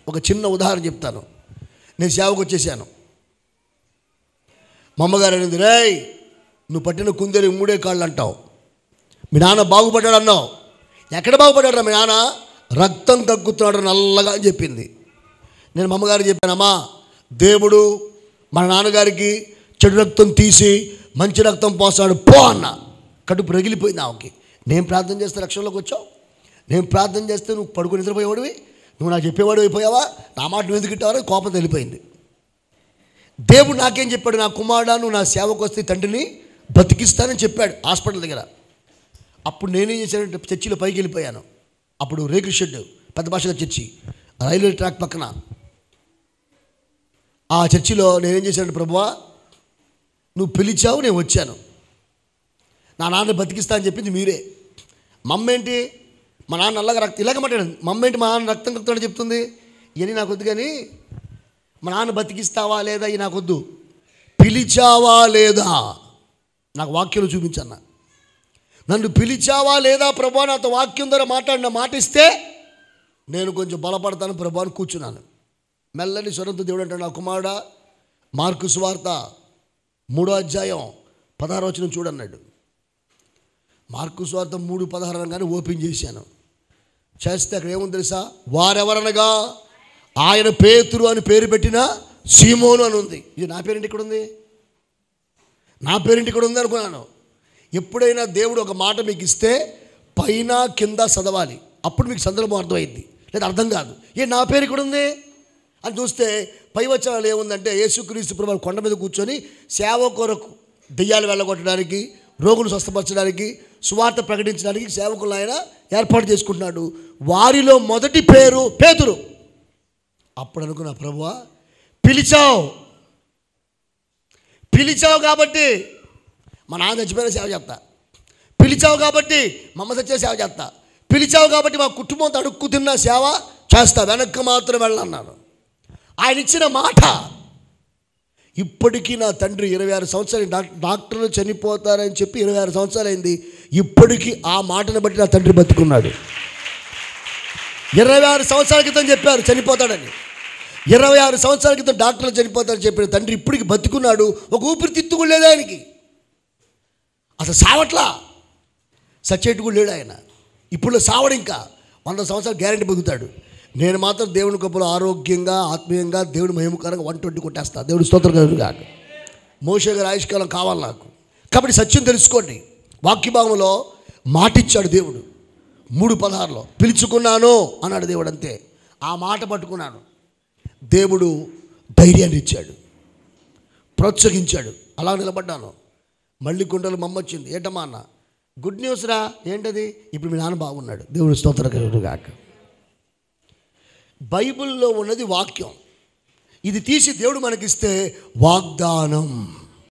ఒక చిన్న ఉదాహరణ చెప్తాను నేను సేవకు వచ్చేసాను మా అమ్మగారు అనేది రేయ్ నువ్వు పట్టిన కుందేలు మూడే కాళ్ళు అంటావు మీ నాన్న బాగుపడ్డాడు అన్నావు ఎక్కడ బాగుపడ్డాడు మీ నాన్న రక్తం కక్కుతున్నాడు నల్లగా అని చెప్పింది నేను మా అమ్మగారికి చెప్పానమ్మా దేవుడు మన నాన్నగారికి చెడు రక్తం తీసి మంచి రక్తం పోస్తాడు పో అన్న కడుపు రగిలిపోయింది ఆమెకి నేను ప్రార్థన చేస్తే రక్షణలోకి వచ్చావు నేను ప్రార్థన చేస్తే నువ్వు పడుకుని నిద్రపోయేవాడివి నువ్వు నాకు చెప్పేవాడు అయిపోయావా నా మాట నువ్వు ఎందుకు ఇట్టావని కోపం తెలిపోయింది దేవుడు నాకేం చెప్పాడు నా కుమారుడా నువ్వు నా సేవకు వస్తే తండ్రిని బతికిస్తానని చెప్పాడు హాస్పిటల్ దగ్గర అప్పుడు నేనేం చేశానంటే చర్చిలో పైకి వెళ్ళిపోయాను అప్పుడు రేకుల షెడ్ పెద్ద భాషగా చర్చి రైల్వే ట్రాక్ పక్కన ఆ చర్చిలో నేనేం చేశానంటే ప్రభువా నువ్వు పిలిచావు నేను వచ్చాను నా నాన్న బతికిస్తా అని చెప్పింది మీరే మమ్మ ఏంటి మా నాన్న నల్లగా రక్తం ఇలాగ మాట్లాడాను మమ్మ ఏంటి మా నాన్న రక్తం కక్కుతాడని చెప్తుంది ఇవన్నీ నాకు వద్దు కానీ మా నాన్న బతికిస్తావా లేదా ఇవి నాకొద్దు పిలిచావా లేదా నాకు వాక్యం చూపించన్న నన్ను పిలిచావా లేదా ప్రభా నాతో వాక్యం ద్వారా మాట్లాడిన మాట ఇస్తే నేను కొంచెం బలపడతాను ప్రభా అని కూర్చున్నాను మెల్లని స్వరంతో దేవుడు అంటాడు నా కుమారుడా మార్కు సువార్త మూడో అధ్యాయం పదహారు వచ్చిన చూడన్నాడు మార్కు స్వార్థ మూడు పదహారు అనగానే ఓపెన్ చేశాను చేస్తే అక్కడ ఏముంది తెలుసా వారెవరనగా ఆయన పేతురు అని పేరు పెట్టిన సీమోను అని ఉంది ఇది నా పేరేంటి ఇక్కడ ఉంది నా పేరేంటి ఇక్కడ ఉంది అనుకున్నాను ఎప్పుడైనా దేవుడు ఒక మాట మీకు ఇస్తే పైన కింద చదవాలి అప్పుడు మీకు సందర్భం అర్థమైంది లేదా అర్థం కాదు ఏ నా పేరు ఇక్కడ ఉంది అని చూస్తే పై వచ్చాలు ఏముందంటే యేసుక్రీస్తు ప్రభు కొండ మీద కూర్చొని సేవ కొరకు దెయ్యాలు వెళ్ళగొట్టడానికి రోగులు స్వస్థపరచడానికి సువార్త ప్రకటించడానికి సేవకులు ఆయన ఏర్పాటు చేసుకుంటున్నాడు వారిలో మొదటి పేరు పేతురు అప్పుడు అనుకున్నా ప్రభువా పిలిచావు పిలిచావు కాబట్టి మా నాన్న చచ్చిపోయిన సేవ చేస్తా పిలిచావు కాబట్టి మా అమ్మ చచ్చే సేవ చేస్తా పిలిచావు కాబట్టి మా కుటుంబంతో అడుక్కు తిన్న సేవ చేస్తా వెనక్కి మాత్రం వెళ్ళన్నాను ఆయన ఇచ్చిన మాట ఇప్పటికీ నా తండ్రి ఇరవై ఆరు సంవత్సరాలు డాక్ డాక్టర్లు చనిపోతారని చెప్పి ఇరవై ఆరు సంవత్సరాలు అయింది ఇప్పటికీ ఆ మాటను బట్టి నా తండ్రి బతుకున్నాడు ఇరవై ఆరు సంవత్సరాల క్రితం చెప్పారు చనిపోతాడని ఇరవై ఆరు సంవత్సరాల క్రితం డాక్టర్లు చనిపోతారని చెప్పిన తండ్రి ఇప్పటికి బతుకున్నాడు ఒక ఊపిరి తిత్తుకు లేదు ఆయనకి అసలు సావట్లా సచ్చేటు కూడా లేడు ఆయన ఇప్పుడు సావడు ఇంకా వంద సంవత్సరాలు గ్యారెంటీ బతుకుతాడు నేను మాత్రం దేవుని గొప్పలో ఆరోగ్యంగా ఆత్మీయంగా దేవుని మహిమకరంగా వన్ ట్వంటీ కొట్టేస్తా దేవుడి స్తోత్రం కలుగు కాక మోషే గారి ఆయుష్కాలం కావాలి నాకు కాబట్టి సత్యం తెలుసుకోండి వాక్యభావంలో మాటిచ్చాడు దేవుడు మూడు పదహారులో పిలుచుకున్నాను అన్నాడు దేవుడు అంతే ఆ మాట పట్టుకున్నాను దేవుడు ధైర్యాన్ని ఇచ్చాడు ప్రోత్సహించాడు అలా నిలబడ్డాను మళ్ళీ గుండెలు మమ్మొచ్చింది ఏంటమ్మా అన్న గుడ్ న్యూస్ రా ఏంటది ఇప్పుడు మీ నాన్న బాగున్నాడు దేవుడు స్తోత్ర గాక బైబిల్లో ఉన్నది వాక్యం ఇది తీసి దేవుడు మనకిస్తే వాగ్దానం